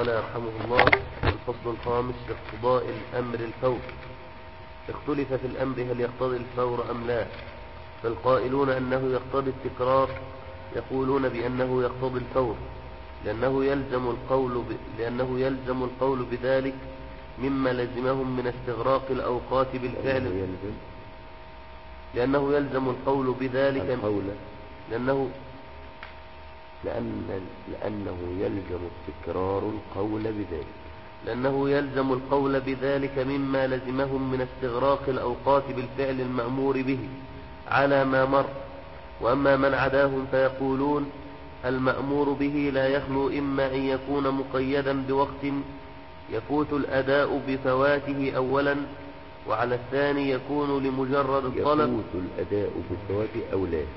قال يرحمه الله الفصل الخامس في اقتضاء الأمر الفور اختلف في الأمر هل يقتضي الفور أم لا فالقائلون أنه يقتضي التكرار يقولون بأنه يقتضي الفور لأنه يلزم القول ب... لأنه يلزم القول بذلك مما لزمهم من استغراق الأوقات بالفعل يلزم لأنه يلزم القول بذلك القول لأنه لأن لأنه يلزم التكرار القول بذلك لأنه يلزم القول بذلك مما لزمهم من استغراق الأوقات بالفعل المأمور به على ما مر وأما من عداهم فيقولون المأمور به لا يخلو إما أن يكون مقيدا بوقت يفوت الأداء بفواته أولا وعلى الثاني يكون لمجرد الطلب يفوت الأداء بثواب أولاد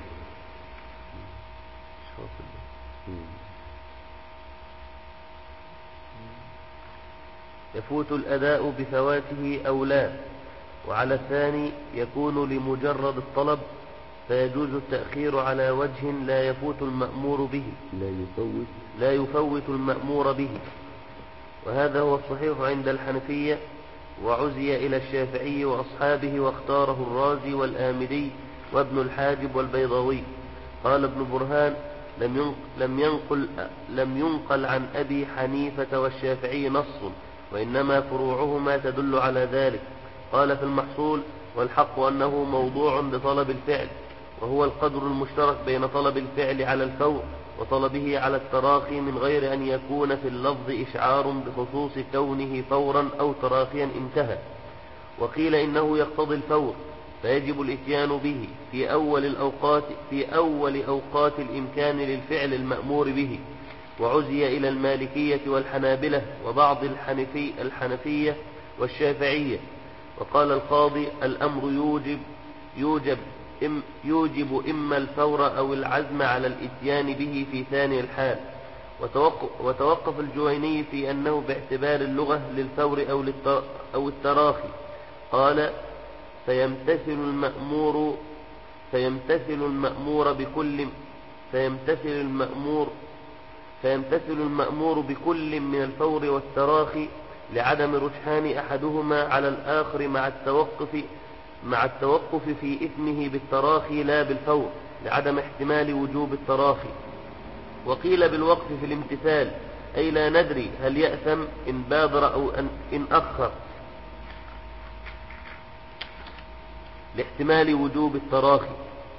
يفوت الأداء بفواته أو لا وعلى الثاني يكون لمجرد الطلب فيجوز التأخير على وجه لا يفوت المأمور به لا يفوت لا يفوت المأمور به وهذا هو الصحيح عند الحنفية وعزي إلى الشافعي وأصحابه واختاره الرازي والآمدي وابن الحاجب والبيضاوي قال ابن برهان لم ينق- لم ينقل لم ينقل عن أبي حنيفة والشافعي نص وإنما فروعهما تدل على ذلك قال في المحصول والحق أنه موضوع بطلب الفعل وهو القدر المشترك بين طلب الفعل على الفور وطلبه على التراخي من غير أن يكون في اللفظ إشعار بخصوص كونه فورا أو تراخيا انتهى وقيل إنه يقتضي الفور فيجب الإتيان به في أول الأوقات في أول أوقات الإمكان للفعل المأمور به وعزي إلى المالكية والحنابلة وبعض الحنفي الحنفية والشافعية وقال القاضي الأمر يوجب يوجب إم يوجب إما الفور أو العزم على الإتيان به في ثاني الحال وتوقف, وتوقف الجويني في أنه باعتبار اللغة للفور أو, للت أو التراخي قال فيمتثل المأمور فيمتثل المأمور بكل فيمتثل المأمور فيمتثل المأمور بكل من الفور والتراخي لعدم رجحان أحدهما على الآخر مع التوقف مع التوقف في إثمه بالتراخي لا بالفور لعدم احتمال وجوب التراخي وقيل بالوقف في الامتثال أي لا ندري هل يأثم إن بادر أو أن إن أخر لاحتمال وجوب التراخي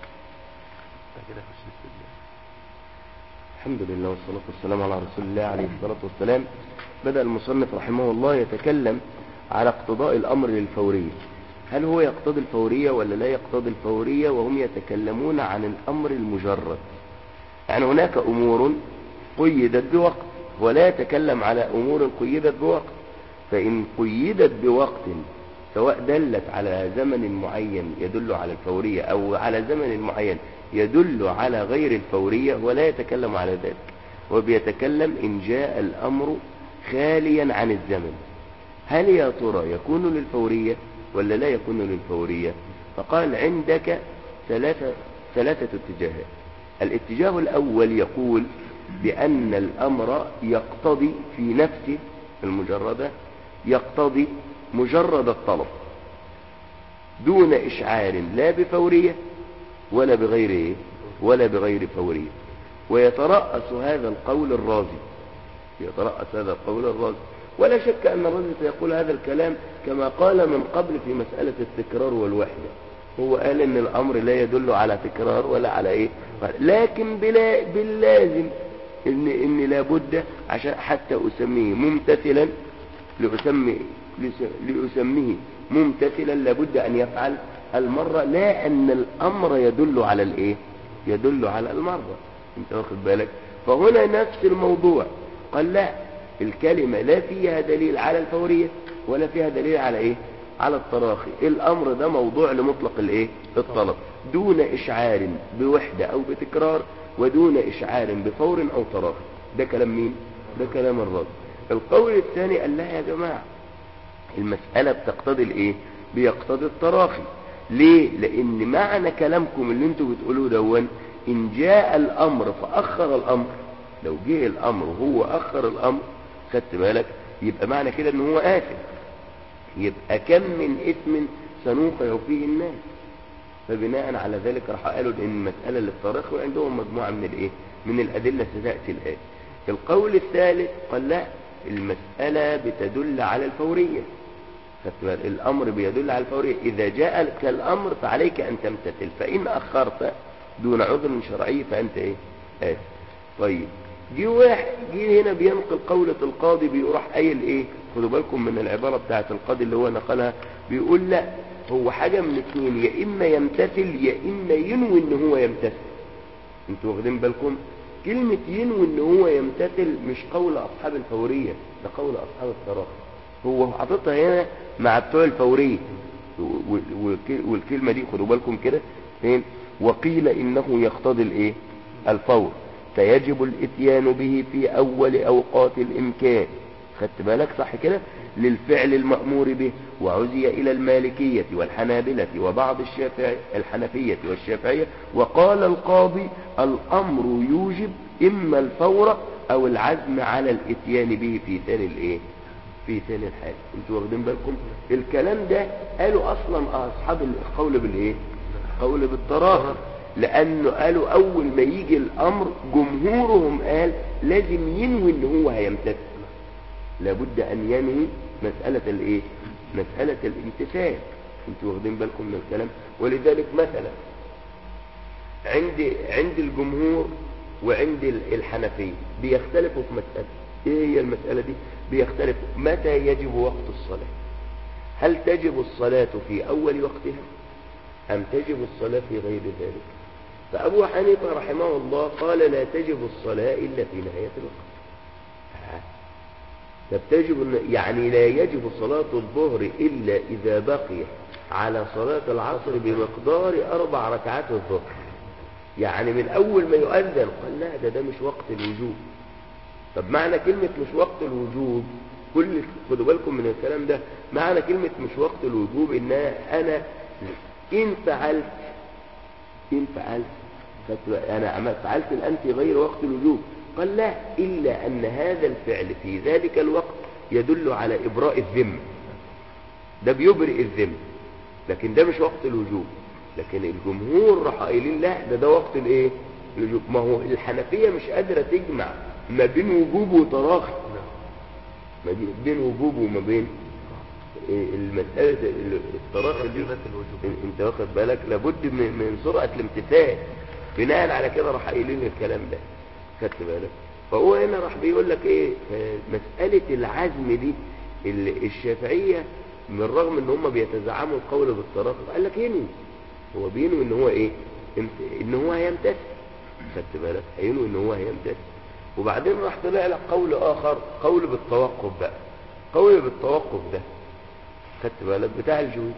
كده خش الاستدلال. الحمد لله والصلاة والسلام على رسول الله عليه الصلاة والسلام بدأ المصنف رحمه الله يتكلم على اقتضاء الأمر للفورية هل هو يقتضي الفورية ولا لا يقتضي الفورية وهم يتكلمون عن الأمر المجرد يعني هناك أمور قيدت بوقت ولا يتكلم على أمور قيدت بوقت فإن قيدت بوقت سواء دلت على زمن معين يدل على الفورية أو على زمن معين يدل على غير الفورية ولا يتكلم على ذلك وبيتكلم إن جاء الأمر خاليا عن الزمن هل يا ترى يكون للفورية ولا لا يكون للفورية فقال عندك ثلاثة, ثلاثة اتجاهات الاتجاه الأول يقول بأن الأمر يقتضي في نفسه المجردة يقتضي مجرد الطلب دون إشعار لا بفورية ولا بغير إيه؟ ولا بغير فورية ويترأس هذا القول الرازي يترأس هذا القول الرازي ولا شك أن الرازي سيقول هذا الكلام كما قال من قبل في مسألة التكرار والوحدة هو قال ان الامر لا يدل على تكرار ولا على ايه لكن بلا باللازم ان ان لابد عشان حتى اسميه ممتثلا لاسمي لاسميه ممتثلا لابد ان يفعل المرة لا ان الامر يدل على الايه يدل على المرة انت واخد بالك فهنا نفس الموضوع قال لا الكلمة لا فيها دليل على الفورية ولا فيها دليل على ايه على التراخي الامر ده موضوع لمطلق الايه الطلب دون اشعار بوحدة او بتكرار ودون اشعار بفور او تراخي ده كلام مين ده كلام الرد القول الثاني قال لا يا جماعة المسألة بتقتضي الايه بيقتضي التراخي ليه لان معنى كلامكم اللي انتوا بتقولوه دون ان جاء الامر فاخر الامر لو جه الامر وهو اخر الامر خدت بالك يبقى معنى كده ان هو آثم يبقى كم من إثم سنوقع فيه الناس فبناء على ذلك راح قالوا ان المسألة للطريق وعندهم مجموعة من الايه من الأدلة ستأتي الآن القول الثالث قال لا المسألة بتدل على الفورية خدت بالك؟ الأمر بيدل على الفورية إذا جاءك الأمر فعليك أن تمتثل فإن أخرت دون عذر شرعي فأنت إيه آثم طيب جه واحد جه هنا بينقل قولة القاضي بيروح قايل ايه خدوا بالكم من العبارة بتاعت القاضي اللي هو نقلها بيقول لا هو حاجة من اثنين يا اما يمتثل يا اما ينوي ان هو يمتثل انتوا واخدين بالكم كلمة ينوي ان هو يمتثل مش قول اصحاب الفورية ده قول اصحاب الصراحة هو حاططها هنا مع بتوع الفورية و- و- والكلمة دي خدوا بالكم كده فين وقيل انه يقتضي الايه الفور فيجب الاتيان به في اول اوقات الامكان خدت بالك صح كده للفعل المأمور به وعزي الى المالكية والحنابلة وبعض الشافعي الحنفية والشافعية وقال القاضي الامر يوجب اما الفور او العزم على الاتيان به في ثاني الايه في ثاني الحال انتوا واخدين بالكم الكلام ده قالوا اصلا اصحاب القول بالايه قول بالتراخي لانه قالوا اول ما يجي الامر جمهورهم قال لازم ينوي ان هو هيمتثل لابد ان ينوي مسألة الايه مسألة الامتثال انتوا واخدين بالكم من الكلام ولذلك مثلا عند عند الجمهور وعند ال- الحنفية بيختلفوا في مسألة ايه هي المسألة دي بيختلفوا متى يجب وقت الصلاة هل تجب الصلاة في اول وقتها ام تجب الصلاة في غير ذلك فابو حنيفة رحمه الله قال لا تجب الصلاة الا في نهاية الوقت آه. طب تجب إن- يعني لا يجب صلاة الظهر إلا إذا بقي على صلاة العصر بمقدار أربع ركعات الظهر يعني من أول ما يؤذن قال لا ده ده مش وقت الوجوب طب معنى كلمة مش وقت الوجوب كل خدوا بالكم من الكلام ده معنى كلمة مش وقت الوجوب إن أنا إن فعلت إن فعلت فت- أنا عملت فعلت الآن في غير وقت الوجوب قال لا إلا أن هذا الفعل في ذلك الوقت يدل على إبراء الذم ده بيبرئ الذم لكن ده مش وقت الوجوب لكن الجمهور راح قايلين لا ده ده وقت الايه الوجوب ما هو الحنفية مش قادرة تجمع ما بين وجوب وتراخي ما بين- بين وجوب وما بين إيه المسألة ال- التراخي دي ترتيبات الوجوب. إن- انت واخد بالك لابد من, من سرعة الامتثال بناء على كده راح قايلين الكلام ده خدت بالك فهو هنا راح بيقول لك ايه آه، مسألة العزم دي ال- الشافعية من رغم ان هم بيتزعموا القول بالتراخي قال لك ينوي هو بينوي ان هو ايه امت- ان هو هيمتثل خدت بالك هينوي ان هو هيمتثل وبعدين راح طلع لك قول اخر قول بالتوقف بقى قول بالتوقف ده خدت بالك بتاع الجويد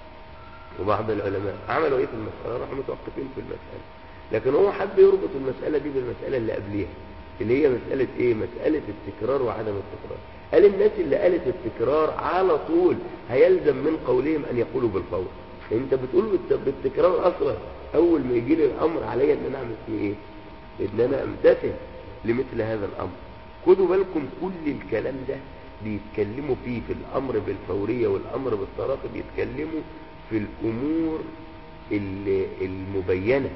وبعض العلماء عملوا ايه في المسألة راحوا متوقفين في المسألة لكن هو حب يربط المسألة دي بالمسألة اللي قبليها اللي هي مسألة ايه مسألة التكرار وعدم التكرار قال الناس اللي قالت التكرار على طول هيلزم من قولهم ان يقولوا بالفور انت بتقول بالت- بالتكرار اصلا اول ما يجي لي الامر عليا ان انا اعمل فيه ايه ان انا امتثل لمثل هذا الامر خدوا بالكم كل الكلام ده بيتكلموا فيه في الامر بالفورية والامر بالتراخي بيتكلموا في الامور ال- المبينة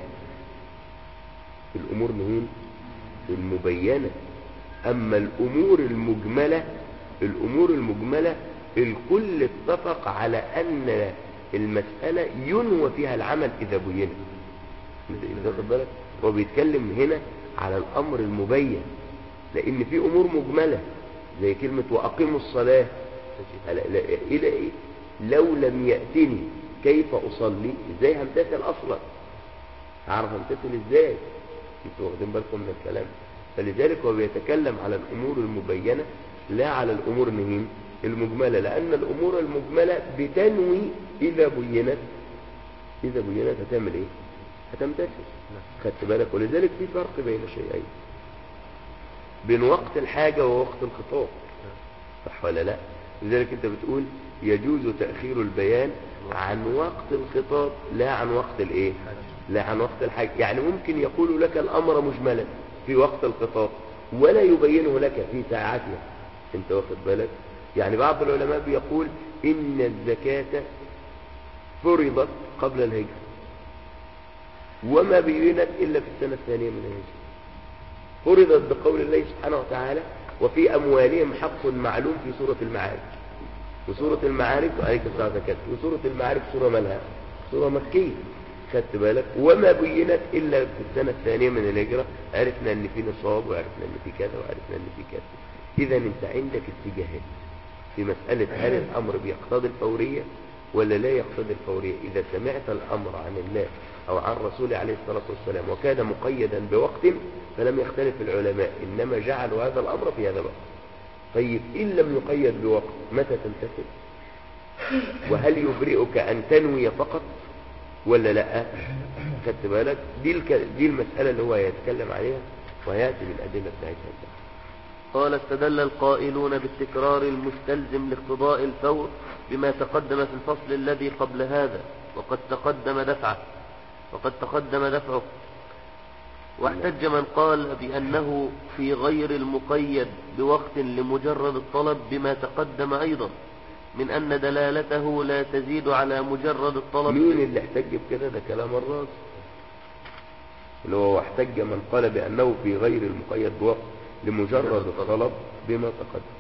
في الامور مين المبينة اما الامور المجملة الامور المجملة الكل اتفق على ان المسألة ينوى فيها العمل اذا بينت انت واخد بالك هو بيتكلم هنا على الامر المبين لان في امور مجملة زي كلمة واقيموا الصلاة لا- لا- الى إيه؟ لو لم يأتني كيف اصلي ازاي همتثل اصلا هعرف امتثل ازاي انتوا واخدين بالكم من الكلام فلذلك هو بيتكلم على الامور المبينة لا على الامور مين المجملة لان الامور المجملة بتنوي اذا بينت اذا بينت هتعمل ايه هتمتثل خدت بالك ولذلك في فرق بين شيئين بين وقت الحاجة ووقت الخطاب صح ولا لا لذلك انت بتقول يجوز تأخير البيان عن وقت الخطاب لا عن وقت الايه لا عن وقت الحاجة يعني ممكن يقول لك الامر مجملا في وقت الخطاب ولا يبينه لك في ساعتها انت واخد بالك يعني بعض العلماء بيقول ان الزكاة فرضت قبل الهجرة وما بينت الا في السنة الثانية من الهجرة فرضت بقول الله سبحانه وتعالى وفي اموالهم حق معلوم في سورة المعارج وسورة المعارج وعليك الصلاة زكاة وسورة المعارج سورة مالها سورة مكية خدت بالك وما بينت الا في السنة الثانية من الهجرة عرفنا ان في نصاب وعرفنا ان في كذا وعرفنا ان في كذا اذا انت عندك اتجاهات في مسألة هل الامر بيقتضي الفورية ولا لا يقتضي الفورية اذا سمعت الامر عن الله او عن رسوله عليه الصلاة والسلام وكان مقيدا بوقت فلم يختلف العلماء انما جعلوا هذا الامر في هذا الوقت طيب ان لم يقيد بوقت متى تمتثل وهل يبرئك ان تنوي فقط ولا لا خدت بالك دي الك... دي المسألة اللي هو يتكلم عليها ويأتي بالأدلة بتاعتها قال استدل القائلون بالتكرار المستلزم لاقتضاء الفور بما تقدم في الفصل الذي قبل هذا وقد تقدم دفعه وقد تقدم دفعه واحتج من قال بأنه في غير المقيد بوقت لمجرد الطلب بما تقدم أيضا من أن دلالته لا تزيد على مجرد الطلب مين اللي احتج بكده ده كلام الراس اللي هو احتج من قال بأنه في غير المقيد بوقت لمجرد الطلب بما تقدم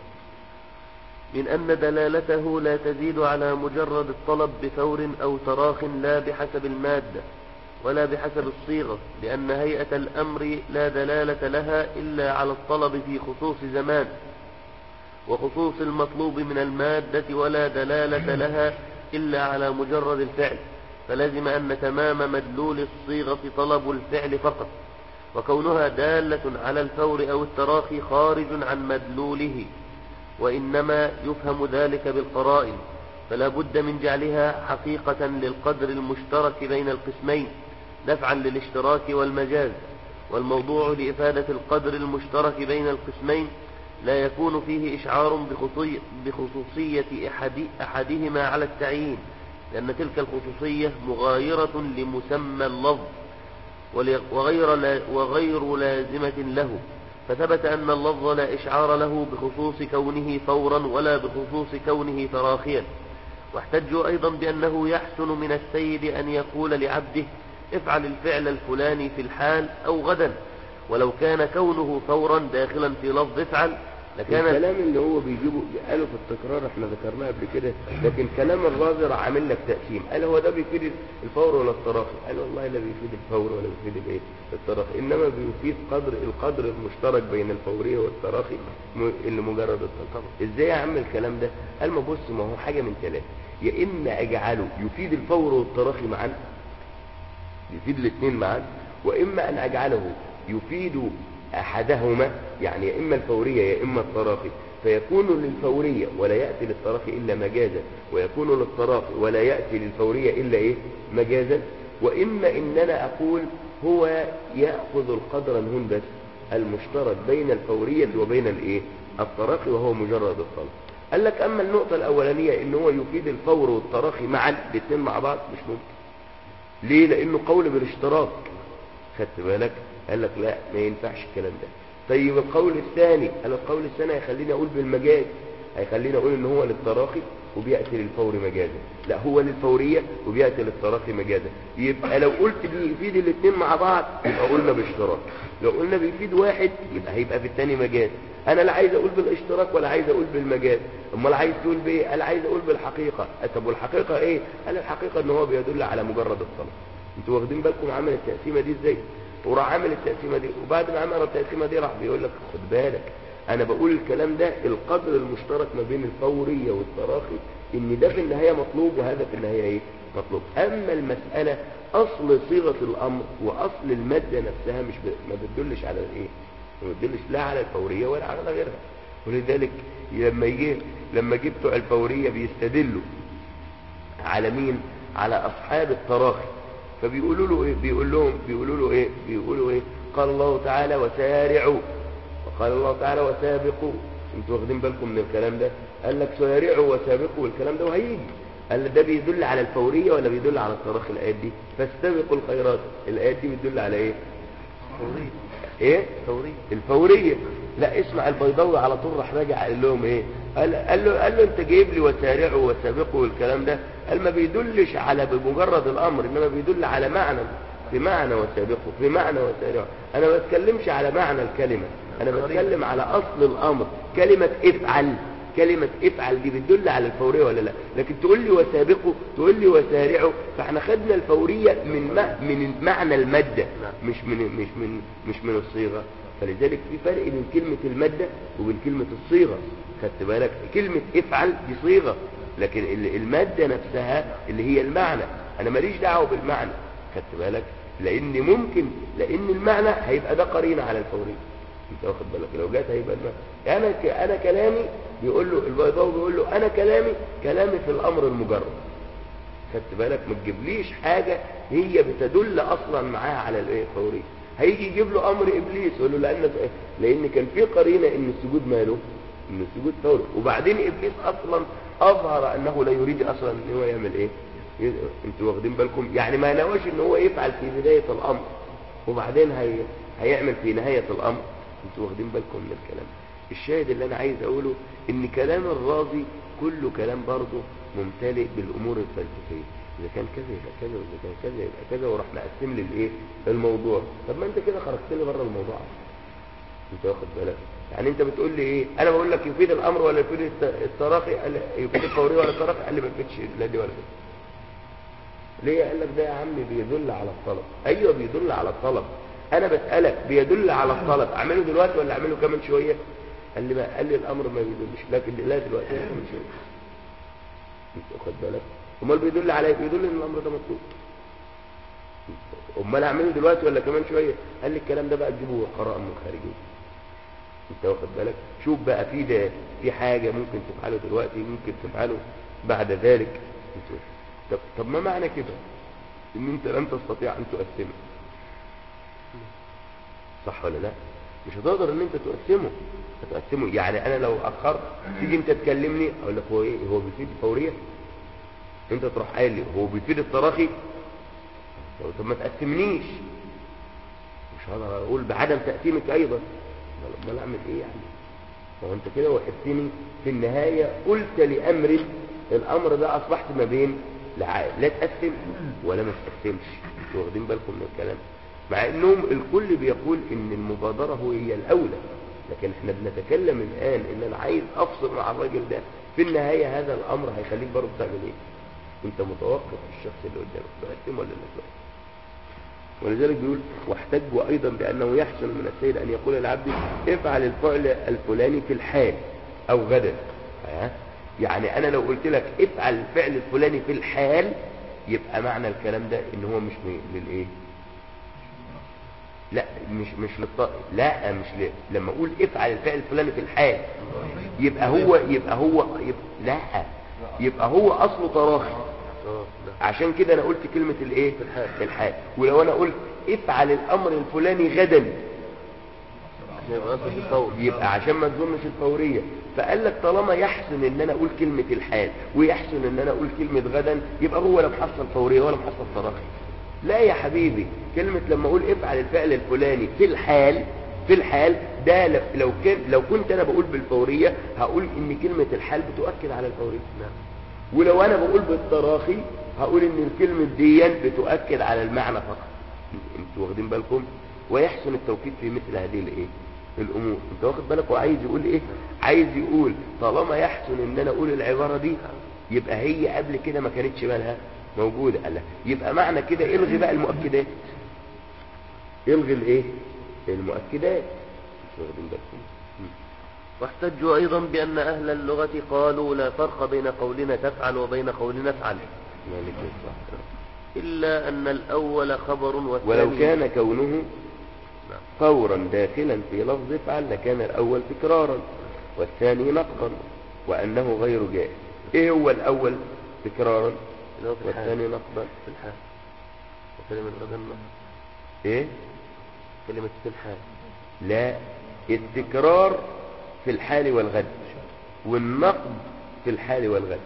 من أن دلالته لا تزيد على مجرد الطلب بثور أو تراخ لا بحسب المادة ولا بحسب الصيغة لأن هيئة الأمر لا دلالة لها إلا على الطلب في خصوص زمان وخصوص المطلوب من المادة ولا دلالة لها إلا على مجرد الفعل فلازم أن تمام مدلول الصيغة طلب الفعل فقط وكونها دالة على الفور أو التراخي خارج عن مدلوله وإنما يفهم ذلك بالقرائن فلا بد من جعلها حقيقة للقدر المشترك بين القسمين دفعا للاشتراك والمجاز والموضوع لإفادة القدر المشترك بين القسمين لا يكون فيه إشعار بخصوصية أحد أحدهما على التعيين لأن تلك الخصوصية مغايرة لمسمى اللفظ وغير, لا وغير لازمة له فثبت أن اللفظ لا إشعار له بخصوص كونه فورا ولا بخصوص كونه تراخيا واحتجوا أيضا بأنه يحسن من السيد أن يقول لعبده افعل الفعل الفلاني في الحال أو غدا ولو كان كونه فورا داخلا في لفظ افعل لكان الكلام اللي هو بيجيبه قاله في التكرار احنا ذكرناه قبل كده لكن كلام الرازي راح عامل لك تقسيم قال هو ده بيفيد الفور ولا التراخي قال والله لا بيفيد الفور ولا بيفيد الايه التراخي انما بيفيد قدر القدر المشترك بين الفوريه والتراخي اللي مجرد الطلب ازاي يا عم الكلام ده قال ما بص ما هو حاجه من ثلاثه يا اما اجعله يفيد الفور والتراخي معا يفيد الاثنين معا واما ان اجعله يفيد أحدهما يعني يا إما الفورية يا إما التراخي فيكون للفورية ولا يأتي للتراخي إلا مجازا ويكون للتراخي ولا يأتي للفورية إلا إيه مجازا وإما إن أنا أقول هو يأخذ القدر هون بس المشترك بين الفورية وبين الإيه التراخي وهو مجرد الطلب قال لك أما النقطة الأولانية إن هو يفيد الفور والتراخي معا الاثنين مع بعض مش ممكن ليه لأنه قول بالاشتراك خدت بالك قال لك لا ما ينفعش الكلام ده طيب القول الثاني قال القول الثاني هيخليني اقول بالمجاز هيخليني اقول ان هو للتراخي وبياتي للفور مجازا لا هو للفوريه وبياتي للتراخي مجازا يبقى لو قلت بيفيد الاثنين مع بعض يبقى قلنا باشتراك لو قلنا بيفيد واحد يبقى هيبقى في الثاني مجاز انا لا عايز اقول بالاشتراك ولا عايز اقول بالمجاز امال عايز تقول بايه انا عايز اقول بالحقيقه طب والحقيقه ايه قال الحقيقه ان هو بيدل على مجرد الطلب انتوا واخدين بالكم عمل التقسيمه دي ازاي وراح عامل التقسيمه دي وبعد ما عمل التقسيمه دي راح بيقول لك خد بالك انا بقول الكلام ده القدر المشترك ما بين الفوريه والتراخي ان ده في النهايه مطلوب وهذا في النهايه ايه مطلوب اما المساله اصل صيغه الامر واصل الماده نفسها مش ب... ما بتدلش على الايه ما بتدلش لا على الفوريه ولا على غيرها ولذلك لما يجي لما جه بتوع الفوريه بيستدلوا على مين على اصحاب التراخي فبيقولوا له ايه بيقول لهم بيقولوا له ايه بيقولوا ايه قال الله تعالى وسارعوا وقال الله تعالى وسابقوا انتوا واخدين بالكم من الكلام ده قال لك سارعوا وسابقوا والكلام ده وهيجي قال ده بيدل على الفوريه ولا بيدل على التراخي الايات دي فاستبقوا الخيرات الايات دي بتدل على ايه ايه فوري الفورية لا اسمع البيضاوي على طول راح راجع قال لهم ايه قال, قال له قال له انت جايب لي وسارعوا وسابقوا والكلام ده قال ما بيدلش على بمجرد الامر انما بيدل على معنى في معنى وسابقوا في معنى وسارعوا انا ما بتكلمش على معنى الكلمة انا بتكلم على اصل الامر كلمة افعل كلمة افعل دي بتدل على الفورية ولا لا لكن تقول لي وسابقوا تقول لي وسارعوا فاحنا خدنا الفورية من ما من معنى المادة مش من مش من مش من الصيغة فلذلك في فرق بين كلمة المادة وبين كلمة الصيغة خدت بالك كلمة افعل دي صيغة لكن ال- المادة نفسها اللي هي المعنى انا ماليش دعوة بالمعنى خدت بالك لان ممكن لان المعنى هيبقى ده قرينة على الفورية انت واخد بالك لو جات هيبقى المعنى انا ك... انا كلامي بيقول له البيضاوي بيقول له انا كلامي كلامي في الامر المجرد خدت بالك ما تجيبليش حاجة هي بتدل اصلا معاها على الايه الفورية هيجي يجيب له امر ابليس يقول له لان لان كان في قرينه ان السجود ماله ان السجود فوري وبعدين ابليس اصلا اظهر انه لا يريد اصلا ان هو يعمل ايه ي- انتوا واخدين بالكم يعني ما نواش ان هو يفعل في بدايه الامر وبعدين هي هيعمل في نهايه الامر انتوا واخدين بالكم من الكلام الشاهد اللي انا عايز اقوله ان كلام الرازي كله كلام برضه ممتلئ بالامور الفلسفيه اذا كان كذا يبقى كذا واذا كان كذا يبقى كذا وراح مقسم لي الايه الموضوع طب ما انت كده خرجت لي بره الموضوع انت واخد بالك يعني انت بتقول لي ايه انا بقول لك يفيد الامر ولا يفيد الت- التراخي قال لي يفيد الفوريه ولا التراخي قال لي ما يفيدش لا دي ولا دي ليه قال لك ده يا عم بيدل على الطلب ايوه بيدل على الطلب انا بسالك بيدل على الطلب اعمله دلوقتي ولا اعمله كمان شويه قال لي ما قال لي الامر ما بيدلش لكن لا دلوقتي ولا كمان شويه انت واخد بالك امال بيدل على ايه بيدل ان الامر ده مطلوب امال اعمله دلوقتي ولا كمان شويه قال لي الكلام ده بقى تجيبه قراءه من الخارجيه انت واخد بالك شوف بقى في ده في حاجه ممكن تفعله دلوقتي ممكن تفعله بعد ذلك انت- طب طب ما معنى كده ان انت لن تستطيع ان تقسمه صح ولا لا مش هتقدر ان انت تقسمه هتقسمه يعني انا لو اخرت تيجي انت تكلمني اقول لك هو ايه هو بيفيد الفوريه انت تروح قايل لي هو بيفيد التراخي طب- طب ما تقسمنيش مش هقدر اقول بعدم تقسيمك ايضا امال امال اعمل ايه يعني ما هو انت كده وقفتني في النهايه قلت لامر الامر ده اصبحت ما بين لا لا تقسم ولا ما تقسمش انتوا واخدين بالكم من الكلام مع انهم الكل بيقول ان المبادره هو هي الاولى لكن احنا بنتكلم الان ان انا عايز افصل مع الراجل ده في النهايه هذا الامر هيخليك برضه تعمل ايه انت متوقف في الشخص اللي قدامك تقسم ولا لا تقسم ولذلك بيقول واحتجوا أيضا بأنه يحسن من السيد أن يقول العبد افعل الفعل الفلاني في الحال أو غدا ها؟ يعني أنا لو قلت لك افعل الفعل الفلاني في الحال يبقى معنى الكلام ده إن هو مش م- للإيه لا مش مش للط... لا مش ل... لما اقول افعل الفعل الفلاني في الحال يبقى هو يبقى هو يبقى لا يبقى هو اصله تراخي اه لا عشان كده انا قلت كلمة الايه في الحال. في الحال ولو انا قلت افعل الامر الفلاني غدا عشان يبقى اصل الفور يبقى عشان ما تظنش الفورية فقال لك طالما يحسن ان انا اقول كلمة الحال ويحسن ان انا اقول كلمة غدا يبقى هو لا محصل فورية ولا محصل تراخي لا يا حبيبي كلمة لما اقول افعل الفعل الفلاني في الحال في الحال ده ل- لو كان لو كنت انا بقول بالفورية هقول ان كلمة الحال بتؤكد على الفورية نعم ولو انا بقول بالتراخي هقول ان الكلمة دي بتؤكد على المعنى فقط انتوا واخدين بالكم ويحسن التوكيد في مثل هذه الايه الامور انت واخد بالك وعايز يقول ايه عايز يقول طالما يحسن ان انا اقول العبارة دي يبقى هي قبل كده ما كانتش بالها موجودة قال لك يبقى معنى كده الغي بقى المؤكدات الغي الايه المؤكدات انتوا واخدين بالكم مم. واحتجوا أيضا بأن أهل اللغة قالوا لا فرق بين قولنا تفعل وبين قولنا افعل مالك الصح إلا أن الأول خبر والثاني ولو كان كونه نعم. فورا داخلا في لفظ افعل لكان الأول تكرارا والثاني نقضا وأنه غير جائز إيه هو الأول تكرارا اللي هو في الحال والثاني نقضا في الحال وكلمة غدا النهر. إيه كلمة في الحال لا التكرار في الحال والغد والنقض في الحال والغد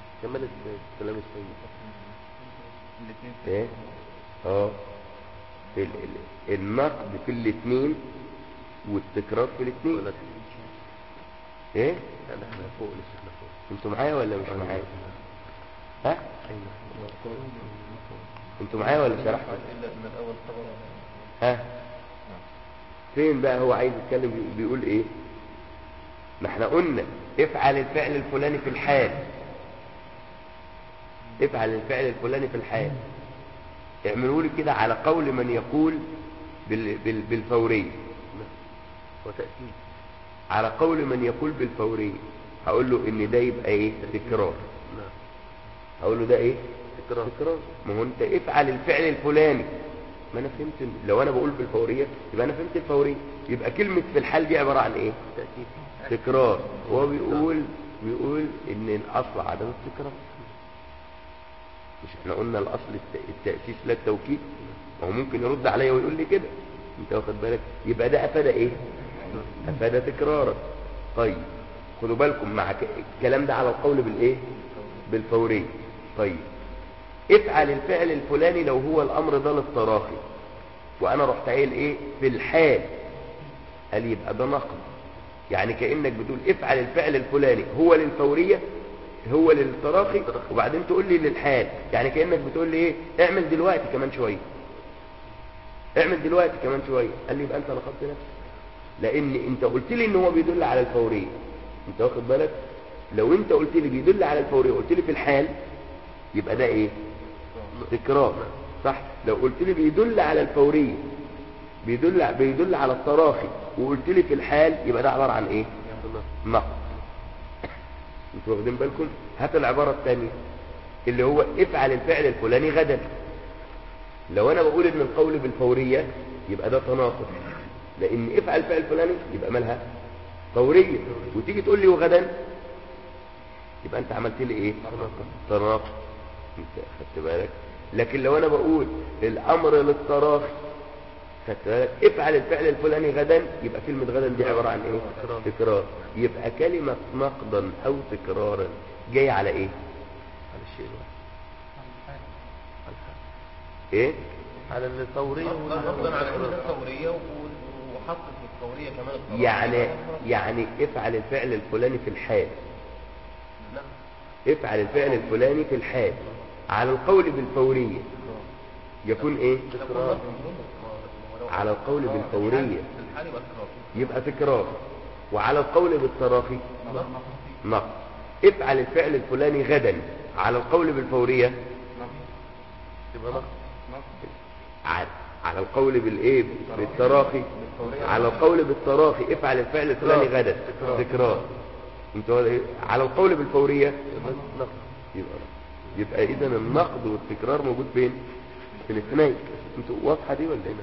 كمل الكلام السيد إيه اه ال- ال- النقد في الاثنين والتكرار في الاثنين ولا ايه يعني احنا فوق لسه احنا فوق انتوا معايا ولا مش معايا ها ايوه انتوا معايا ولا شرحت الا ان الاول خبر ها فين بقى هو عايز يتكلم بي- بيقول ايه ما احنا قلنا افعل الفعل الفلاني في الحال افعل الفعل الفلاني في الحال اعملوا لي كده على قول من يقول بال بال بالفورية وتأكيد على قول من يقول بالفورية هقول له ان ده يبقى ايه تكرار نعم هقول له ده ايه تكرار تكرار ما هو انت افعل الفعل الفلاني ما انا فهمت إن- لو انا بقول بالفورية يبقى انا فهمت الفورية يبقى كلمة في الحال دي عبارة عن ايه تأكيد تكرار هو بيقول بيقول ان الاصل عدم التكرار مش احنا قلنا الاصل الت- التأسيس لا التوكيد ما هو ممكن يرد عليا ويقول لي كده انت واخد بالك يبقى ده افاد ايه افاد تكرارا طيب خدوا بالكم مع ك- الكلام ده على القول بالايه بالفورية طيب افعل الفعل الفلاني لو هو الامر ده للتراخي وانا رحت قايل ايه في الحال قال يبقى ده نقد يعني كأنك بتقول افعل الفعل الفلاني هو للفورية هو للتراخي وبعدين تقول لي للحال يعني كأنك بتقول لي ايه اعمل دلوقتي كمان شوية اعمل دلوقتي كمان شوية قال لي يبقى انت لخبط نفسك لان انت قلت لي ان هو بيدل على الفورية انت واخد بالك لو انت قلت لي بيدل على الفورية قلت لي في الحال يبقى ده ايه تكرار صح لو قلت لي بيدل على الفورية بيدل بيدل على التراخي وقلت لي في الحال يبقى ده عبارة عن ايه نعم نقد انتوا واخدين بالكم هات العبارة الثانية اللي هو افعل الفعل الفلاني غدا لو انا بقول ان القول بالفورية يبقى ده تناقض لان افعل الفعل الفلاني يبقى مالها فورية وتيجي تقول لي وغدا يبقى انت عملت لي ايه تناقض انت خدت بالك لكن لو انا بقول الامر للتراخي خدت بالك افعل الفعل الفلاني غدا يبقى كلمة غدا دي عبارة عن ايه تكرار. تكرار يبقى كلمة نقدا او تكرارا جاية على ايه على الشيء الواحد على الحال. ايه على الفورية غضا على ان الثوريه وحط في الثوريه كمان القرار. يعني يعني افعل الفعل الفلاني في الحال نعم افعل الفعل الفلاني في الحال على القول بالفورية يكون ايه تكرار على القول بالفورية في الحال يبقى تكرار يبقى تكرار وعلى القول بالتراخي نقص افعل الفعل الفلاني غدا على القول بالفورية يبقى نقص على على القول بالايه بالتراخي على القول بالتراخي افعل الفعل الفلاني غدا تكرار انتوا إيه؟ على القول بالفورية يبقى نقص يبقى يبقى اذا النقد والتكرار موجود فين في الاثنين انتوا واضحه دي ولا ايه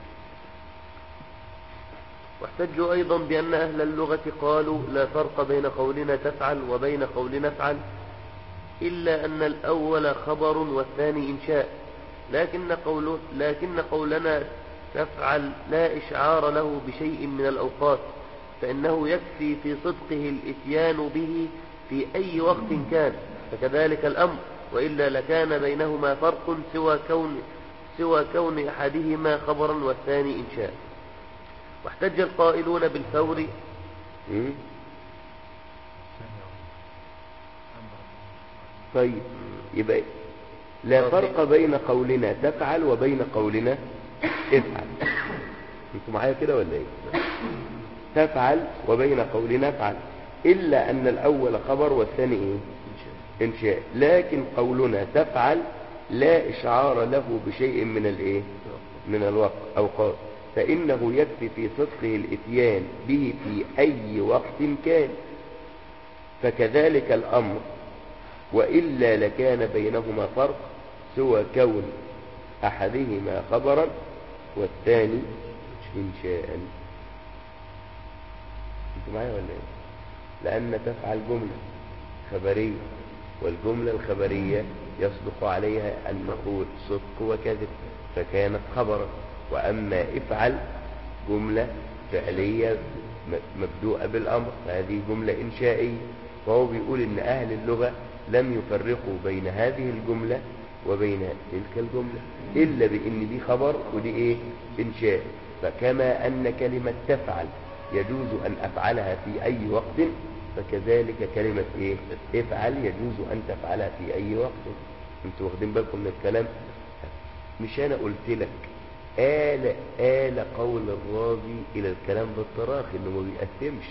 واحتجوا أيضا بأن أهل اللغة قالوا لا فرق بين قولنا تفعل وبين قولنا افعل إلا أن الأول خبر والثاني إنشاء لكن, قول لكن قولنا تفعل لا إشعار له بشيء من الأوقات فإنه يكفي في صدقه الإتيان به في أي وقت كان فكذلك الأمر وإلا لكان بينهما فرق سوى كون, سوى كون أحدهما خبرا والثاني إنشاء واحتج القائلون بالفور مم؟ طيب يبقى لا فرق بين قولنا تفعل وبين قولنا افعل انتوا معايا كده ولا ايه تفعل وبين قولنا افعل الا ان الاول خبر والثاني ايه انشاء لكن قولنا تفعل لا اشعار له بشيء من الايه من الوقت اوقات فانه يكفي في صدقه الاتيان به في اي وقت كان فكذلك الامر والا لكان بينهما فرق سوى كون احدهما خبرا والثاني انشاء انتوا معايا ولا ايه لان تفعل جمله خبريه والجمله الخبريه يصدق عليها ان نقول صدق وكذب فكانت خبرا واما افعل جمله فعليه م- مبدوءه بالامر فهذه جمله انشائيه فهو بيقول ان اهل اللغه لم يفرقوا بين هذه الجمله وبين تلك الجملة إلا بإن دي خبر ودي إيه إنشاء فكما أن كلمة تفعل يجوز أن أفعلها في أي وقت فكذلك كلمة إيه افعل يجوز أن تفعلها في أي وقت انتوا واخدين بالكم من الكلام مش أنا قلت لك آل آل قول الراضي إلى الكلام بالتراخي إنه ما بيقسمش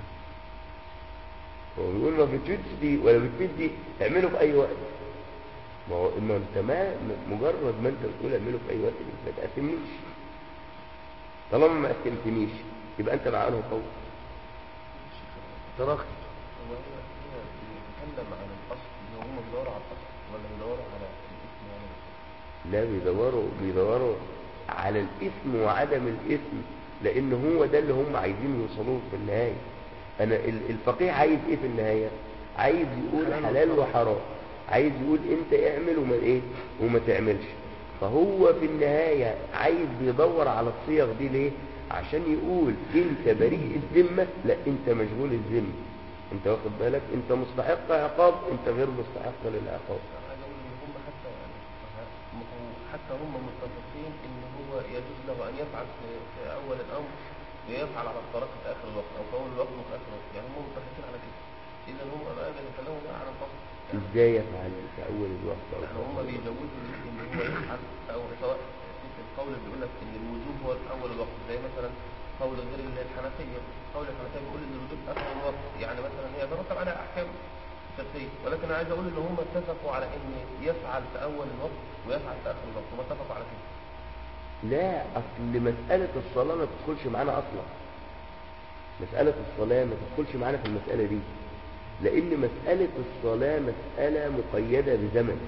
هو بيقول ما بتفيدش دي ولا بتفيد دي اعمله في أي وقت ما هو إما أنت ما مجرد ما أنت بتقول اعمله في أي وقت ما تقسمنيش طالما ما قسمتنيش يبقى أنت مع أنه قول تراخي هو هنا هنا بيتكلم عن الاصل ان هم بيدوروا على الاصل ولا بيدوروا على الاسم يعني لا بيدوروا بيدوروا على الاسم وعدم الاسم لان هو ده اللي هم عايزين يوصلوه في النهايه انا ال- الفقيه عايز ايه في النهايه عايز يقول حلال حلال وحرام. وحرام عايز يقول انت اعمل وما ايه وما تعملش فهو في النهايه عايز بيدور على الصيغ دي ليه عشان يقول انت بريء الذمه لا انت مشغول الذمه انت واخد بالك انت مستحق عقاب انت غير مستحق للعقاب انا عايز اقول ان هم حتى يعني ما هو حتى هم متفقين ان هو يجوز له ان يفعل في, في اول الامر ويفعل على الطريق في اخر الوقت او في اول الوقت وفي اخر الوقت يعني هم متفقين على كده اذا هم بقى بيتكلموا بقى عن الفصل يعني ازاي يفعل في اول الوقت أو يعني هم بيجوزوا ان هو يفعل او سواء في القول اللي بيقول لك ان الوجوب هو اول الوقت زي مثلا قول غير الحنفيه قول الحنفيه بيقول ان الوجوب اخر الوقت يعني مثلا هي ترتب عليها احكام فقهيه ولكن انا عايز اقول ان هم اتفقوا على ان يفعل في اول الوقت ويفعل في اخر الوقت هم اتفقوا على كده لا اصل مسألة الصلاة ما تدخلش معانا اصلا مسألة الصلاة ما تدخلش معانا في المسألة دي لان مسألة الصلاة مسألة مقيدة بزمن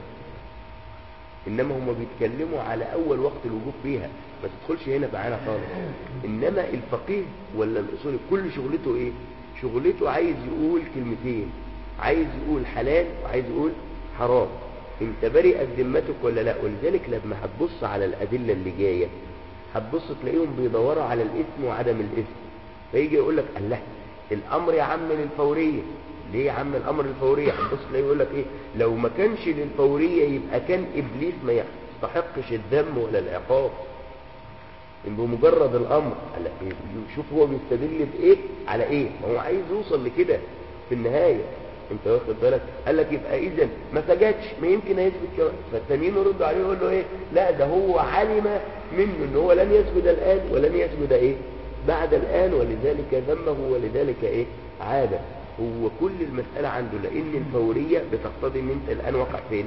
انما هم بيتكلموا على اول وقت الوجوب فيها ما تدخلش هنا معانا خالص انما الفقيه ولا الاصولي كل شغلته ايه شغلته عايز يقول كلمتين عايز يقول حلال وعايز يقول حرام انت برئت ذمتك ولا لا ولذلك لما هتبص على الادله اللي جايه هتبص تلاقيهم بيدوروا على الاثم وعدم الاثم فيجي يقول لك الله الامر يا عم للفوريه ليه يا عم الامر الفوريه هتبص تلاقيه يقول لك ايه لو ما كانش للفوريه يبقى كان ابليس ما يستحقش الذم ولا العقاب إن بمجرد الامر على إيه؟ شوف هو بيستدل بايه على ايه ما هو عايز يوصل لكده في النهايه انت واخد بالك قال لك يبقى اذا ما سجدش ما يمكن هيثبت كمان فالتانيين يردوا عليه يقول له ايه لا ده هو علم منه ان هو لن يسجد الان ولن يسجد ايه بعد الان ولذلك ذمه ولذلك ايه عاد هو كل المسألة عنده لان الفورية بتقتضي ان انت الان وقع فين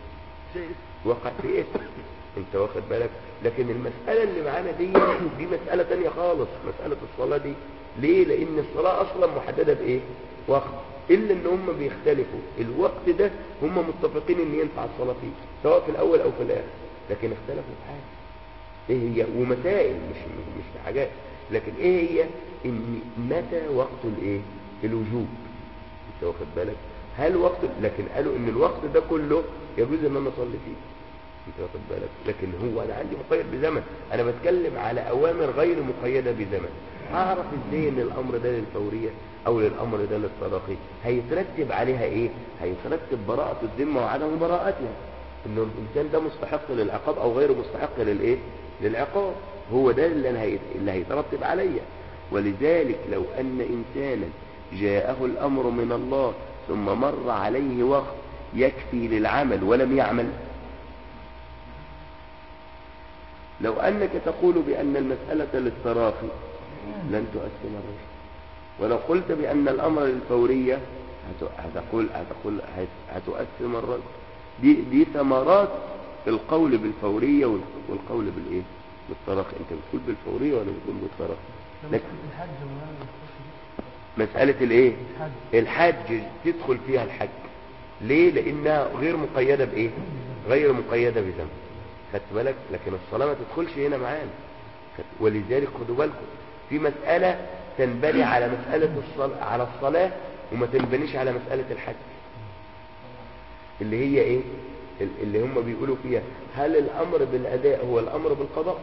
وقع في اسم انت واخد بالك لكن المسألة اللي معانا دي دي مسألة تانية خالص مسألة الصلاة دي ليه لان الصلاة اصلا محددة بايه وقت الا ان هم بيختلفوا الوقت ده هم متفقين ان ينفع الصلاة فيه سواء في الاول او في الاخر لكن اختلفوا في حاجة ايه هي ومسائل مش مش في حاجات لكن ايه هي ان متى وقت الايه الوجوب انت واخد بالك هل وقت لكن قالوا ان الوقت ده كله يجوز ان انا اصلي فيه انت واخد بالك لكن هو انا عندي مقيد بزمن انا بتكلم على اوامر غير مقيده بزمن اعرف ازاي ان الامر ده للفوريه او للامر ده للتراخي هيترتب عليها ايه هيترتب براءه الذمه وعدم براءتها انه الانسان ده مستحق للعقاب او غير مستحق للايه للعقاب هو ده اللي أنا هي... اللي هيترتب عليا ولذلك لو ان انسانا جاءه الامر من الله ثم مر عليه وقت يكفي للعمل ولم يعمل لو انك تقول بان المسألة للتراخي لن تؤثم الرشد ولو قلت بان الامر للفورية هت- هتقول هتقول هت- هتؤثم الرجل دي دي ثمرات القول بالفورية وال- والقول بالايه بالتراخي انت بتقول بالفورية ولا بتقول بالتراخي لكن الحج مولانا يخش مسألة الايه الحج الحج تدخل فيها الحج ليه لانها غير مقيدة بايه غير مقيدة بذنب خدت بالك لكن الصلاة ما تدخلش هنا معانا خدت- ولذلك خدوا بالكم في مسألة تنبني على مسألة الصلاة على الصلاة وما تنبنيش على مسألة الحج اللي هي ايه ال- اللي هم بيقولوا فيها هل الامر بالاداء هو الامر بالقضاء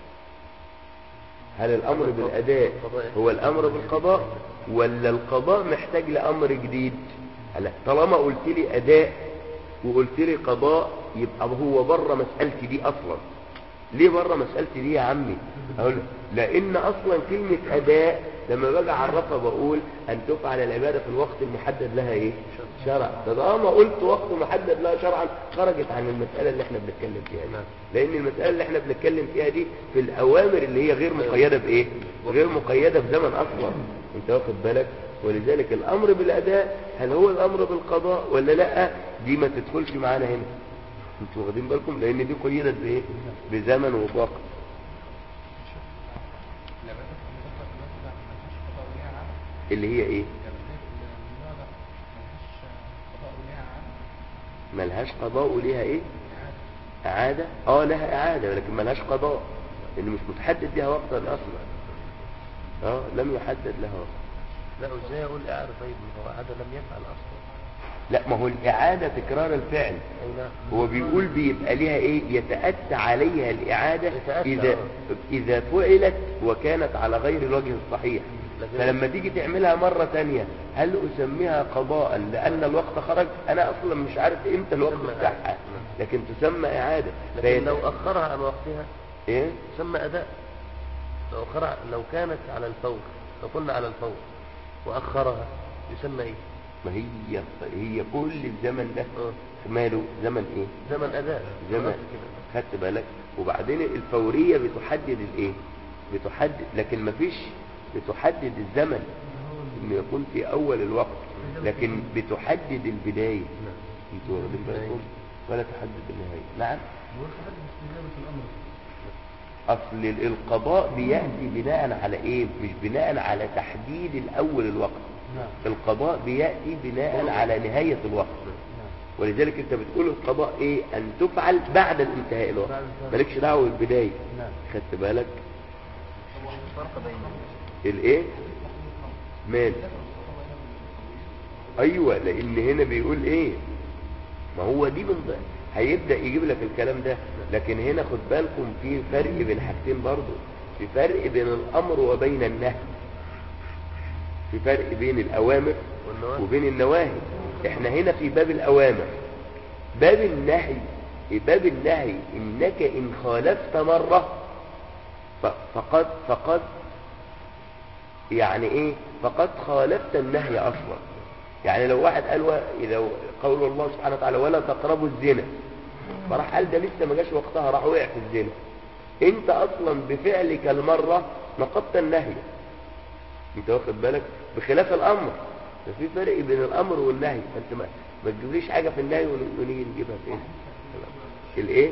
هل الامر بالاداء هو الامر بالقضاء ولا القضاء محتاج لامر جديد هلا طالما قلت لي اداء وقلت لي قضاء يبقى هو بره مسألتي دي اصلا ليه بره مسألتي دي يا عمي اقول له، لان اصلا كلمة اداء لما باجي اعرفها بقول ان تفعل العبادة في الوقت المحدد لها ايه شرع طالما قلت وقت محدد لها شرعا خرجت عن المسألة اللي احنا بنتكلم فيها دي نعم. لان المسألة اللي احنا بنتكلم فيها دي في الاوامر اللي هي غير مقيدة بايه غير مقيدة بزمن اصلا انت واخد بالك ولذلك الامر بالاداء هل هو الامر بالقضاء ولا لا دي ما تدخلش معانا هنا انتوا واخدين بالكم لان دي قيدت بايه بزمن ووقت اللي هي ايه ملهاش قضاء وليها ايه اعادة اه لها اعادة لكن ملهاش قضاء لان مش متحدد لها وقتا اصلا اه لم يحدد لها وقت لا ازاي اقول اعرف طيب ما هو هذا لم يفعل اصلا لا ما هو الاعادة تكرار الفعل اي نعم هو بيقول بيبقى ليها ايه يتأتى عليها الإعادة يتأتى، إذا, آه. إذا فعلت وكانت على غير الوجه الصحيح لكن- فلما تيجي تعملها مرة تانية هل أسميها قضاء لأن الوقت خرج أنا أصلا مش عارف إمتى الوقت تسمى بتاعها إعادة. لكن تسمى إعادة لكن فيت- لو اخرها عن وقتها إيه؟ تسمى اداء لو اخرها لو كانت على الفور لو قلنا على الفور واخرها يسمى ايه ما هي هي كل الزمن ده اه ماله زمن إيه زمن اداء خلاص زمن كده خدت بالك وبعدين الفورية بتحدد الايه بتحدد لكن مفيش بتحدد الزمن انه يكون في اول الوقت لكن بتحدد البداية انتوا واخدين بالكم ولا تحدد النهاية نعم اصل القضاء بيأتي بناء على ايه مش بناء على تحديد الاول الوقت القضاء بيأتي بناء على نهاية الوقت ولذلك انت بتقول القضاء ايه ان تفعل بعد الانتهاء الوقت مالكش دعوه بالبدايه خدت بالك فرق بين الايه مال ايوه لان هنا بيقول ايه ما هو دي من ضمن- هيبدا يجيب لك الكلام ده لكن هنا خد بالكم في فرق بين حاجتين برضو في فرق بين الامر وبين النهي في فرق بين الاوامر والنواهي. وبين النواهي احنا هنا في باب الاوامر باب النهي باب النهي انك ان خالفت مره ف- فقد فقد يعني ايه فقد خالفت النهي اصلا يعني لو واحد قال و... لو قول الله سبحانه وتعالى ولا تقربوا الزنا فراح قال ده لسه ما جاش وقتها راح وقع في الزنا انت اصلا بفعلك المره نقضت النهي انت واخد بالك بخلاف الامر ففي فرق بين الامر والنهي فانت ما, ما تجيبليش حاجه في النهي ون- ونيجي نجيبها في ايه الايه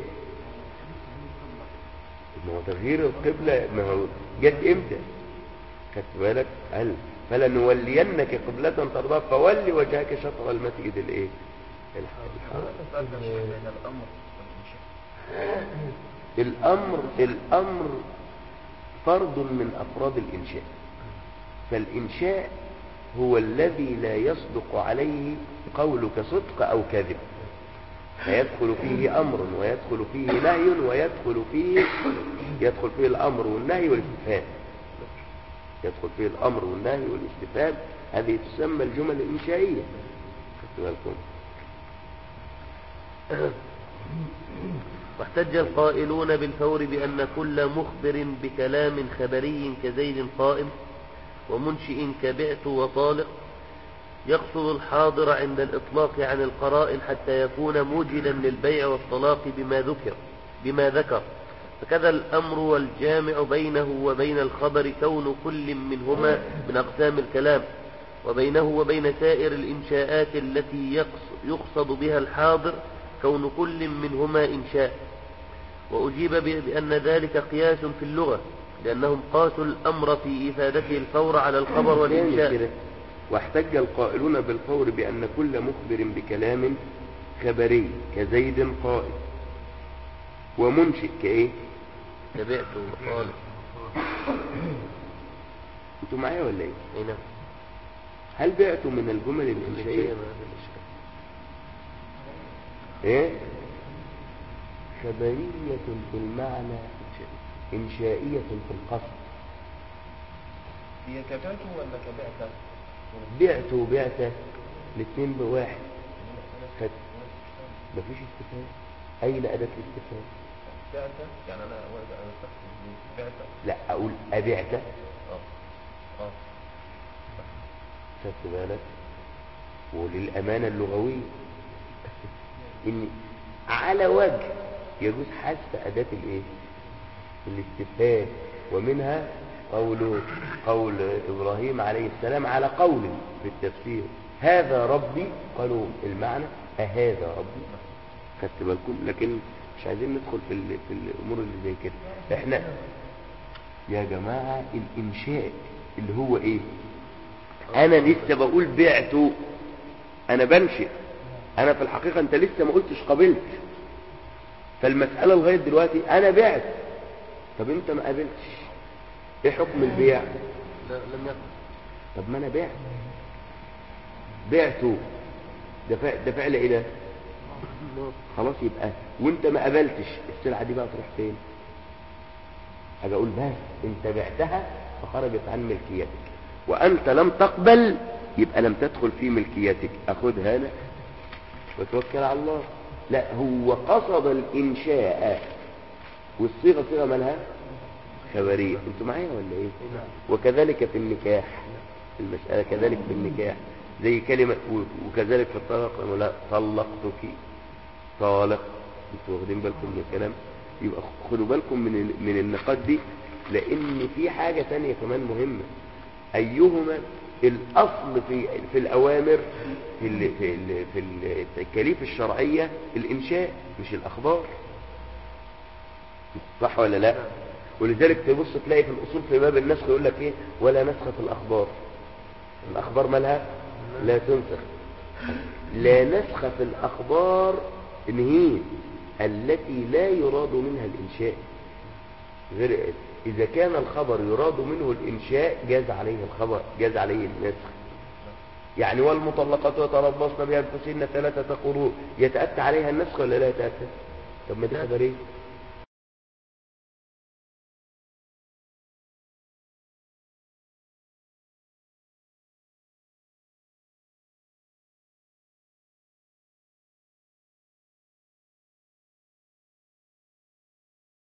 ما هو تغيير القبلة ما هو جت امتى خدت بالك قال فلنولينك قبلة ترضاها فولي وجهك شطر المسجد الايه الحرام فرق بين الامر والانشاء الامر الامر فرد من افراد الانشاء فالانشاء هو الذي لا يصدق عليه قولك صدق او كذب فيدخل فيه امر ويدخل فيه نهي ويدخل فيه يدخل فيه الامر والنهي والاستفهام يدخل فيه الامر والنهي والاستفهام هذه تسمى الجمل الانشائيه خدت بالكم واحتج القائلون بالفور بأن كل مخبر بكلام خبري كزيد قائم ومنشئ كبعت وطالق يقصد الحاضر عند الإطلاق عن القرائن حتى يكون موجدا للبيع والطلاق بما ذكر بما ذكر فكذا الأمر والجامع بينه وبين الخبر كون كل منهما من أقسام الكلام وبينه وبين سائر الإنشاءات التي يقص- يقصد بها الحاضر كون كل منهما إنشاء وأجيب ب- بأن ذلك قياس في اللغة لأنهم قاسوا الأمر في إفادته الفور على الخبر تاني والإنشاء كده. واحتج القائلون بالفور بأن كل مخبر بكلام خبري كزيد قائل ومنشئ كإيه تبعت وقال انتوا معايا ولا ايه أي نعم هل بعتوا من الجمل شيء الإنشائية ما هذا الإشكال. ايه خبرية في المعنى إنشائية في القصد هي كبعت ولا كبعت بعت وبعت الاثنين بواحد خد مفيش استفهام أين أداة الاستفهام بعت يعني انا وانا انا استخدم بعت لا أقول أبعت اه اه خدت بالك وللأمانة اللغوية إن على وجه يجوز حذف أداة الإيه؟ الاستفهام ومنها قول قول إبراهيم عليه السلام على قول في التفسير هذا ربي قالوا المعنى أهذا ربي خدت بالكم لكن مش عايزين ندخل في ال- في الأمور اللي زي كده احنا يا جماعة الإنشاء اللي هو إيه انا لسه بقول بعته انا بنشئ انا في الحقيقة انت لسه ما قلتش قبلت فالمسألة لغاية دلوقتي انا بعت طب انت ما قابلتش ايه حكم البيع لا لم يقل طب ما انا بعت بعته ده فعل, ده فعل ايه ده خلاص يبقى وانت ما قابلتش السلعة دي بقى تروح فين اجي اقول بس انت بعتها فخرجت عن ملكيتك وانت لم تقبل يبقى لم تدخل في ملكيتك اخدها انا وتوكل على الله لا هو قصد الانشاء والصيغه صيغه مالها خبريه انتوا معايا ولا ايه وكذلك في النكاح المساله كذلك في النكاح زي كلمه و- وكذلك في الطلاق لما لا طلقتك طالق انتوا واخدين بالكم من الكلام يبقى خدوا بالكم من ال- من النقاط دي لان في حاجه تانية كمان مهمه ايهما الاصل في في الاوامر في ال في ال في التكاليف الشرعيه الانشاء مش الاخبار صح ولا لا ولذلك تبص تلاقي في الاصول في باب النسخ يقول لك ايه ولا نسخ في الاخبار الاخبار مالها لا تنسخ لا نسخ في الاخبار ان هي التي لا يراد منها الانشاء غير إذا كان الخبر يراد منه الإنشاء جاز عليه الخبر جاز عليه النسخ يعني والمطلقات يتربصن بأنفسهن ثلاثة قروء يتأتى عليها النسخ ولا لا يتأتى؟ طب ما دي خبرية